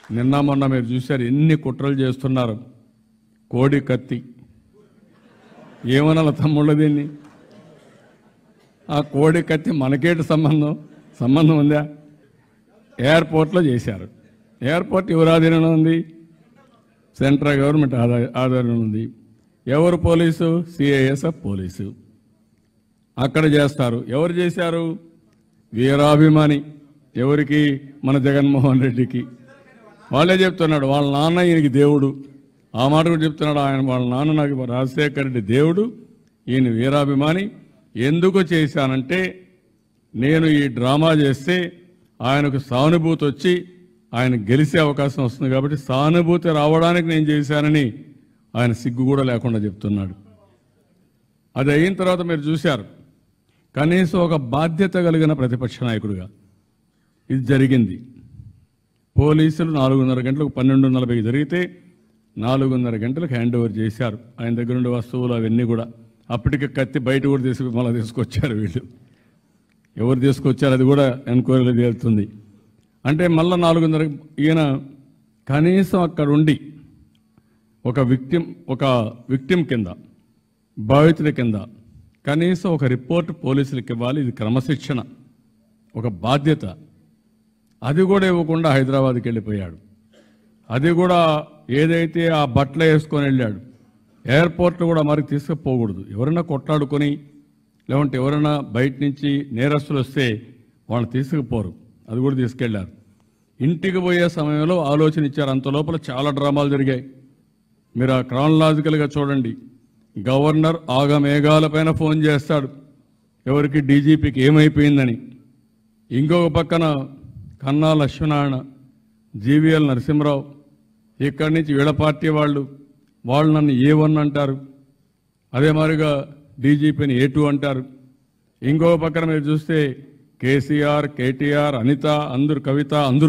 నిన్న మొన్న మీరు చూశారు ఎన్ని కుట్రలు చేస్తున్నారు కోడి కత్తి ఏమనాల తమ్ముళ్ళు దీన్ని ఆ కోడి కత్తి మనకేటి సంబంధం సంబంధం ఉందా ఎయిర్పోర్ట్లో చేశారు ఎయిర్పోర్ట్ ఎవరు ఆధీనంలో ఉంది సెంట్రల్ గవర్నమెంట్ ఆదా- ఆధారంలో ఉంది ఎవరు పోలీసు సిఐఎస్ఎఫ్ పోలీసు అక్కడ చేస్తారు ఎవరు చేశారు వీరాభిమాని ఎవరికి మన జగన్మోహన్ రెడ్డికి వాళ్ళే చెప్తున్నాడు వాళ్ళ నాన్న ఈయనకి దేవుడు ఆ మాట కూడా చెప్తున్నాడు ఆయన వాళ్ళ నాన్న నాకు రాజశేఖర రెడ్డి దేవుడు ఈయన వీరాభిమాని ఎందుకు చేశానంటే నేను ఈ డ్రామా చేస్తే ఆయనకు సానుభూతి వచ్చి ఆయన గెలిచే అవకాశం వస్తుంది కాబట్టి సానుభూతి రావడానికి నేను చేశానని ఆయన సిగ్గు కూడా లేకుండా చెప్తున్నాడు అది అయిన తర్వాత మీరు చూశారు కనీసం ఒక బాధ్యత కలిగిన ప్రతిపక్ష నాయకుడిగా ఇది జరిగింది పోలీసులు నాలుగున్నర గంటలకు పన్నెండు నలభైకి జరిగితే నాలుగున్నర గంటలకు హ్యాండ్ ఓవర్ చేశారు ఆయన దగ్గర ఉండే వస్తువులు అవన్నీ కూడా అప్పటికి కత్తి బయట కూడా తీసుకు మళ్ళీ తీసుకొచ్చారు వీళ్ళు ఎవరు తీసుకొచ్చారు అది కూడా ఎంక్వైరీలో తేలుతుంది అంటే మళ్ళీ నాలుగున్నర ఈయన కనీసం అక్కడ ఉండి ఒక విక్టిమ్ ఒక విక్టిమ్ కింద బాధితుల కింద కనీసం ఒక రిపోర్ట్ పోలీసులకు ఇవ్వాలి ఇది క్రమశిక్షణ ఒక బాధ్యత అది కూడా ఇవ్వకుండా హైదరాబాద్కి వెళ్ళిపోయాడు అది కూడా ఏదైతే ఆ బట్టలు వేసుకొని వెళ్ళాడు ఎయిర్పోర్ట్లో కూడా మరి తీసుకుపోకూడదు ఎవరైనా కొట్లాడుకొని లేకుంటే ఎవరైనా బయట నుంచి నేరస్తులు వస్తే వాళ్ళని తీసుకుపోరు అది కూడా తీసుకెళ్లారు ఇంటికి పోయే సమయంలో ఆలోచన ఇచ్చారు అంత లోపల చాలా డ్రామాలు జరిగాయి మీరు ఆ క్రానలాజికల్గా చూడండి గవర్నర్ ఆగమేఘాలపైన ఫోన్ చేస్తాడు ఎవరికి డీజీపీకి ఏమైపోయిందని ఇంకొక పక్కన కన్నా లక్ష్మీనారాయణ జీవీఎల్ నరసింహరావు ఇక్కడి నుంచి వీళ్ళ పార్టీ వాళ్ళు వాళ్ళు నన్ను ఏ వన్ అంటారు అదే మాదిరిగా డీజీపీని ఏ టూ అంటారు ఇంకొక పక్కన మీరు చూస్తే కేసీఆర్ కేటీఆర్ అనిత అందరు కవిత అందరూ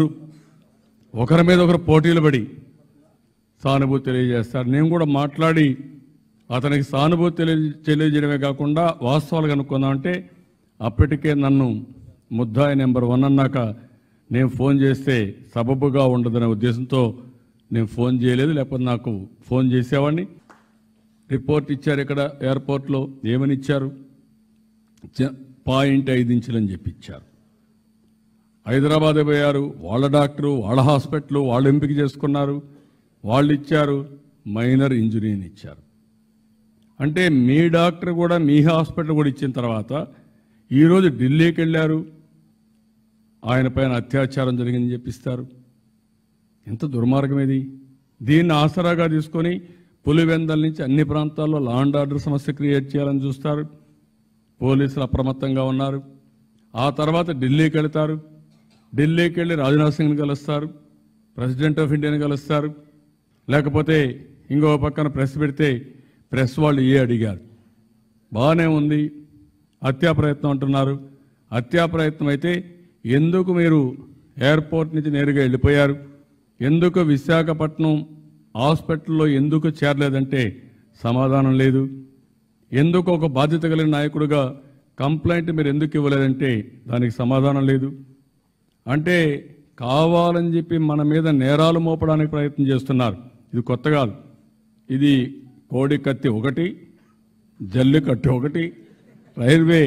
ఒకరి మీద ఒకరు పోటీలు పడి సానుభూతి తెలియజేస్తారు నేను కూడా మాట్లాడి అతనికి సానుభూతి తెలియ తెలియజేయడమే కాకుండా వాస్తవాలు కనుక్కుందామంటే అప్పటికే నన్ను ముద్దాయి నెంబర్ వన్ అన్నాక నేను ఫోన్ చేస్తే సబబుగా ఉండదనే ఉద్దేశంతో నేను ఫోన్ చేయలేదు లేకపోతే నాకు ఫోన్ చేసేవాడిని రిపోర్ట్ ఇచ్చారు ఇక్కడ ఎయిర్పోర్ట్లో ఏమని ఇచ్చారు చ- పాయింట్ ఐదు ఇంచులని చెప్పి ఇచ్చారు హైదరాబాద్ పోయారు వాళ్ళ డాక్టరు వాళ్ళ హాస్పిటల్ వాళ్ళు ఎంపిక చేసుకున్నారు వాళ్ళు ఇచ్చారు మైనర్ ఇంజురీని ఇచ్చారు అంటే మీ డాక్టర్ కూడా మీ హాస్పిటల్ కూడా ఇచ్చిన తర్వాత ఈరోజు ఢిల్లీకి వెళ్ళారు ఆయన పైన అత్యాచారం జరిగిందని చెప్పిస్తారు ఎంత దుర్మార్గం ఇది దీన్ని ఆసరాగా తీసుకొని పులివెందల నుంచి అన్ని ప్రాంతాల్లో లా అండ్ ఆర్డర్ సమస్య క్రియేట్ చేయాలని చూస్తారు పోలీసులు అప్రమత్తంగా ఉన్నారు ఆ తర్వాత ఢిల్లీకి వెళతారు ఢిల్లీకి వెళ్ళి రాజ్నాథ్ సింగ్ని కలుస్తారు ప్రెసిడెంట్ ఆఫ్ ఇండియాని కలుస్తారు లేకపోతే ఇంకో పక్కన ప్రెస్ పెడితే ప్రెస్ వాళ్ళు ఏ అడిగారు బాగానే ఉంది హత్యా ప్రయత్నం అంటున్నారు హత్యా ప్రయత్నం అయితే ఎందుకు మీరు ఎయిర్పోర్ట్ నుంచి నేరుగా వెళ్ళిపోయారు ఎందుకు విశాఖపట్నం హాస్పిటల్లో ఎందుకు చేరలేదంటే సమాధానం లేదు ఎందుకు ఒక బాధ్యత కలిగిన నాయకుడిగా కంప్లైంట్ మీరు ఎందుకు ఇవ్వలేదంటే దానికి సమాధానం లేదు అంటే కావాలని చెప్పి మన మీద నేరాలు మోపడానికి ప్రయత్నం చేస్తున్నారు ఇది కొత్త కాదు ఇది కోడి కత్తి ఒకటి జల్లికట్టు ఒకటి రైల్వే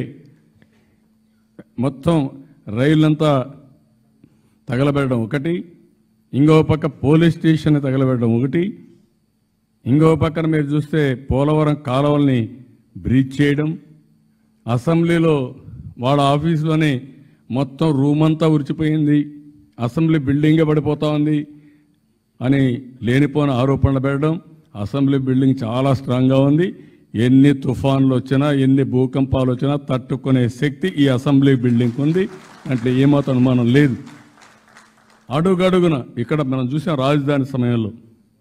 మొత్తం రైళ్ళంతా తగలబెట్టడం ఒకటి ఇంకో పక్క పోలీస్ స్టేషన్ తగలబెట్టడం ఒకటి ఇంకో పక్కన మీరు చూస్తే పోలవరం కాలువల్ని బ్రీచ్ చేయడం అసెంబ్లీలో వాళ్ళ ఆఫీసులోనే మొత్తం రూమ్ అంతా ఉరిచిపోయింది అసెంబ్లీ బిల్డింగే పడిపోతా ఉంది అని లేనిపోని ఆరోపణలు పెట్టడం అసెంబ్లీ బిల్డింగ్ చాలా స్ట్రాంగ్గా ఉంది ఎన్ని తుఫాన్లు వచ్చినా ఎన్ని భూకంపాలు వచ్చినా తట్టుకునే శక్తి ఈ అసెంబ్లీ బిల్డింగ్ ఉంది అంటే ఏమాత్రం అనుమానం లేదు అడుగడుగున ఇక్కడ మనం చూసాం రాజధాని సమయంలో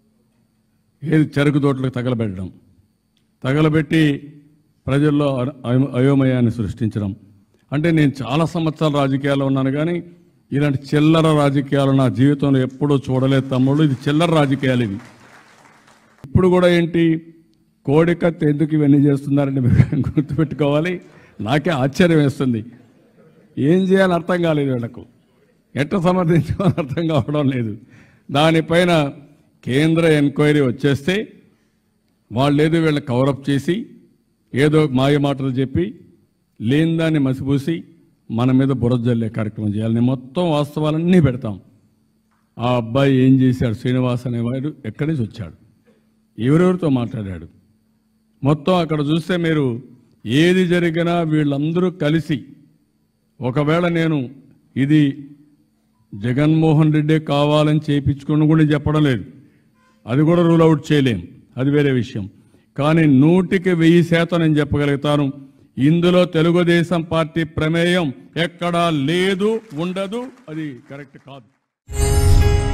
ఏది చెరుకు తోటలకు తగలబెట్టడం తగలబెట్టి ప్రజల్లో అ- అయో- అయోమయాన్ని సృష్టించడం అంటే నేను చాలా సంవత్సరాల రాజకీయాల్లో ఉన్నాను కానీ ఇలాంటి చిల్లర రాజకీయాలు నా జీవితంలో ఎప్పుడూ చూడలేదు తమ్ముడు ఇది చిల్లర రాజకీయాలు ఇవి ఇప్పుడు కూడా ఏంటి కోడికత్తి ఎందుకు ఇవన్నీ చేస్తున్నారని మీరు గుర్తుపెట్టుకోవాలి నాకే ఆశ్చర్యం వేస్తుంది ఏం చేయాలని అర్థం కాలేదు వీళ్ళకు ఎట్ట సమర్థించాలని అర్థం కావడం లేదు దానిపైన కేంద్ర ఎంక్వైరీ వచ్చేస్తే వాళ్ళు ఏదో వీళ్ళని కవరప్ చేసి ఏదో మాయ మాటలు చెప్పి లేని దాన్ని మసిపూసి మన మీద బురద జల్లే కార్యక్రమం చేయాలి నేను మొత్తం వాస్తవాలన్నీ పెడతాం ఆ అబ్బాయి ఏం చేశాడు శ్రీనివాస్ అనేవాడు ఎక్కడి నుంచి వచ్చాడు ఎవరెవరితో మాట్లాడాడు మొత్తం అక్కడ చూస్తే మీరు ఏది జరిగినా వీళ్ళందరూ కలిసి ఒకవేళ నేను ఇది జగన్మోహన్ రెడ్డి కావాలని చేయించుకుని కూడా చెప్పడం లేదు అది కూడా రూల్ అవుట్ చేయలేం అది వేరే విషయం కానీ నూటికి వెయ్యి శాతం నేను చెప్పగలుగుతాను ఇందులో తెలుగుదేశం పార్టీ ప్రమేయం ఎక్కడా లేదు ఉండదు అది కరెక్ట్ కాదు